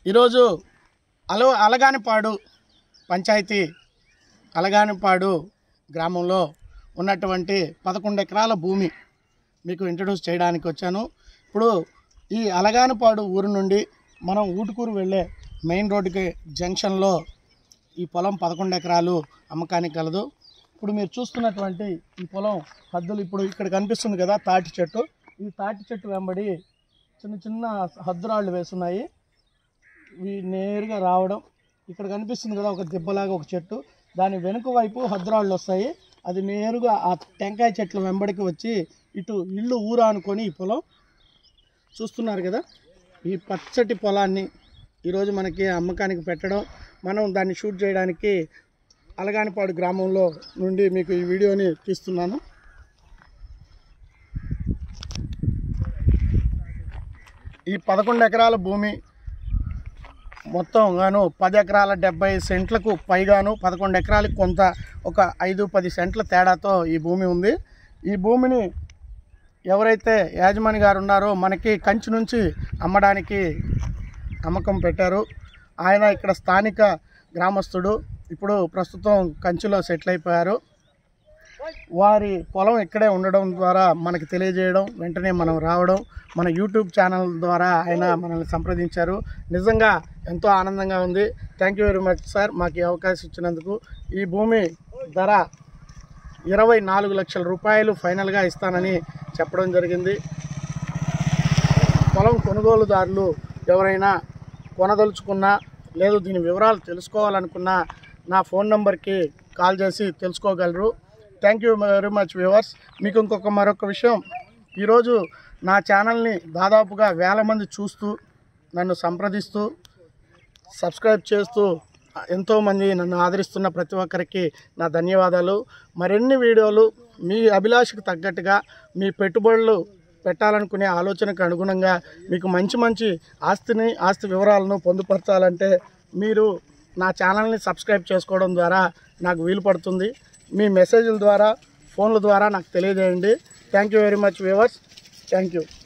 ఈరోజు అల అలగానిపాడు పంచాయతీ అలగానిపాడు గ్రామంలో ఉన్నటువంటి పదకొండు ఎకరాల భూమి మీకు ఇంట్రడ్యూస్ చేయడానికి వచ్చాను ఇప్పుడు ఈ అలగానిపాడు ఊరు నుండి మనం ఊటుకూరు వెళ్ళే మెయిన్ రోడ్డుకి జంక్షన్లో ఈ పొలం పదకొండు ఎకరాలు అమ్మకానికి కలదు ఇప్పుడు మీరు చూస్తున్నటువంటి ఈ పొలం హద్దులు ఇప్పుడు ఇక్కడ కనిపిస్తుంది కదా తాటి చెట్టు ఈ తాటి చెట్టు వెంబడి చిన్న చిన్న హద్దురాళ్ళు వేస్తున్నాయి ఇవి నేరుగా రావడం ఇక్కడ కనిపిస్తుంది కదా ఒక దిబ్బలాగా ఒక చెట్టు దాని వెనుక వైపు హద్దురాళ్ళు వస్తాయి అది నేరుగా ఆ టెంకాయ చెట్ల వెంబడికి వచ్చి ఇటు ఇల్లు ఊరా అనుకొని ఈ పొలం చూస్తున్నారు కదా ఈ పచ్చటి పొలాన్ని ఈరోజు మనకి అమ్మకానికి పెట్టడం మనం దాన్ని షూట్ చేయడానికి అలగానిపాడు గ్రామంలో నుండి మీకు ఈ వీడియోని తీస్తున్నాను ఈ పదకొండు ఎకరాల భూమి మొత్తం గాను పది ఎకరాల డెబ్బై సెంట్లకు పైగాను పదకొండు ఎకరాలకు కొంత ఒక ఐదు పది సెంట్ల తేడాతో ఈ భూమి ఉంది ఈ భూమిని ఎవరైతే యాజమాని గారు ఉన్నారో మనకి కంచి నుంచి అమ్మడానికి అమ్మకం పెట్టారు ఆయన ఇక్కడ స్థానిక గ్రామస్తుడు ఇప్పుడు ప్రస్తుతం కంచిలో సెటిల్ అయిపోయారు వారి పొలం ఇక్కడే ఉండడం ద్వారా మనకి తెలియజేయడం వెంటనే మనం రావడం మన యూట్యూబ్ ఛానల్ ద్వారా ఆయన మనల్ని సంప్రదించారు నిజంగా ఎంతో ఆనందంగా ఉంది thank you very much sir మాకు ఈ అవకాశం ఇచ్చినందుకు ఈ భూమి ధర ఇరవై నాలుగు లక్షల రూపాయలు ఫైనల్గా ఇస్తానని చెప్పడం జరిగింది పొలం కొనుగోలుదారులు ఎవరైనా కొనదలుచుకున్నా లేదు దీని వివరాలు తెలుసుకోవాలనుకున్నా నా ఫోన్ నెంబర్కి కాల్ చేసి తెలుసుకోగలరు thank you very much viewers మీకు ఇంకొక మరొక విషయం ఈరోజు నా ఛానల్ని దాదాపుగా వేల మంది చూస్తూ నన్ను సంప్రదిస్తూ సబ్స్క్రైబ్ చేస్తూ ఎంతోమంది నన్ను ఆదరిస్తున్న ప్రతి ఒక్కరికి నా ధన్యవాదాలు మరిన్ని వీడియోలు మీ అభిలాషకు తగ్గట్టుగా మీ పెట్టుబడులు పెట్టాలనుకునే ఆలోచనకు అనుగుణంగా మీకు మంచి మంచి ఆస్తిని ఆస్తి వివరాలను పొందుపరచాలంటే మీరు నా ఛానల్ని సబ్స్క్రైబ్ చేసుకోవడం ద్వారా నాకు వీలు పడుతుంది మీ మెసేజ్ల ద్వారా ఫోన్ల ద్వారా నాకు తెలియజేయండి thank you very much viewers thank you